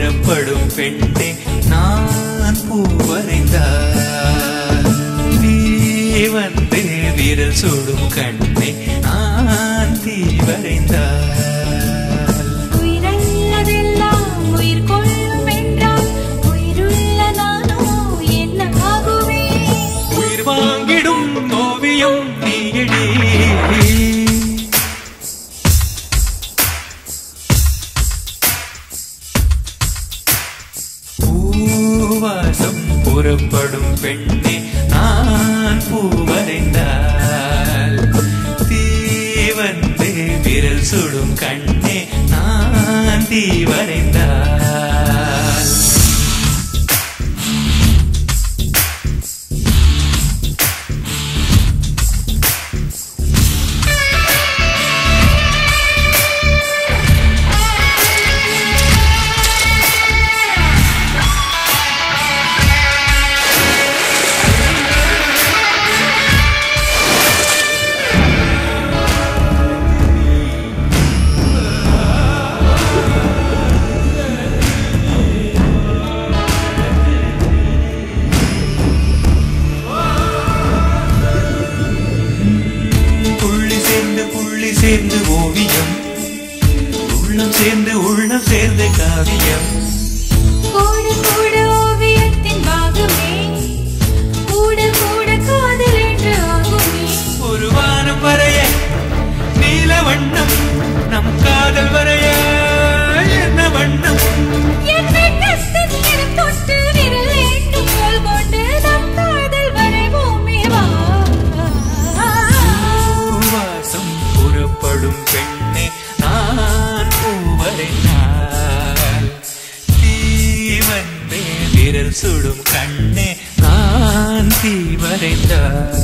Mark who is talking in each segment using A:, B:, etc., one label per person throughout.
A: புறப்படும் பெண்ணே நான் பூ வரைந்தால் நீ வந்து விரல் சுடும் கண்ணே நான் தீ வரைந்தால்
B: உயிரல்லதெல்லாம் உயிர் கொள்ளும் என்றால் உயிருள்ள நானோ என்ன ஆகுவேன்
A: உயிர் வாங்கிடும் ஓவியம் நீயடி பூவாசம் புறப்படும் பெண்ணே நான் பூ வரைந்தால் தீ வந்து விரல் சுடும் கண்ணே நான் தீ வரைந்தால் புள்ளி சேர்ந்து புள்ளி சேர்ந்து ஓவியம் உள்ளம் சேர்ந்து உள்ளம் சேர்ந்து காவியம்
B: கூட கூட ஓவியத்தின் பாகமே கூட கூட காதல் என்று ஆகுமே
A: ஒரு வானம் வரைய நீல வண்ணம் நம் காதல் வரைய என்ன வண்ணம்
B: என் வெட்கத்தின் நிறம் தொட்டு விரல் வேண்டும் போல் கொண்டு நம் காதல் வரைவோமே வா
A: வாசம் புறப்படும் பெண்ணே நான் பூவரைந்தால் தீ வந்தே விரல் சுடும் கண்ணே நான் தீ வரைந்தால்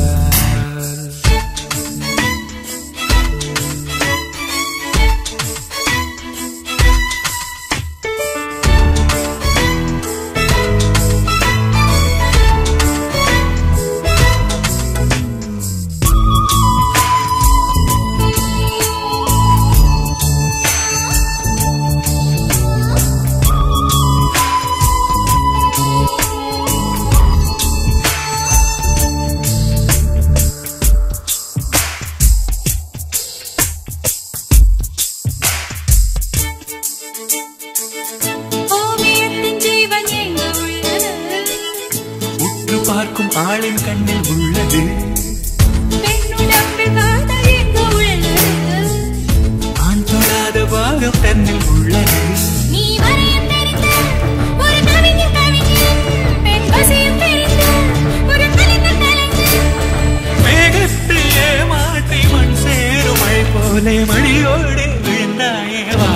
B: ஓவியத்தின் ஜீவன் எங்கு உள்ளது
A: உற்று பார்க்கும் ஆளின் கண்ணில் உள்ளது
B: பெண்ணுடம்பில் காதல் எங்கு உள்ளது
A: ஆண் தொடாத பாகம் தன்னில் உள்ளது
B: நீ வரையும் தெரிந்த ஒரு கவிஞன் கவிஞன் பெண் வசியம் தெரிந்த ஒரு கலைஞன் கலைஞன்
A: மேகத்தில் ஏமாற்றி மண் சேருமை போலே மணியோடு விழுந்தாயேவா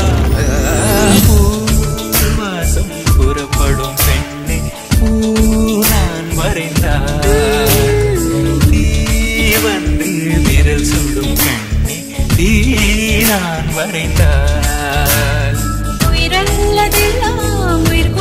A: பூவாசம் புறப்படும் பெண்ணே பூ நான் வரைந்தால் தீ வந்து விரல் சுடும் கண்ணே தீ நான் வரைந்தால்
B: உயிரல்லதெல்லாம் உயிர்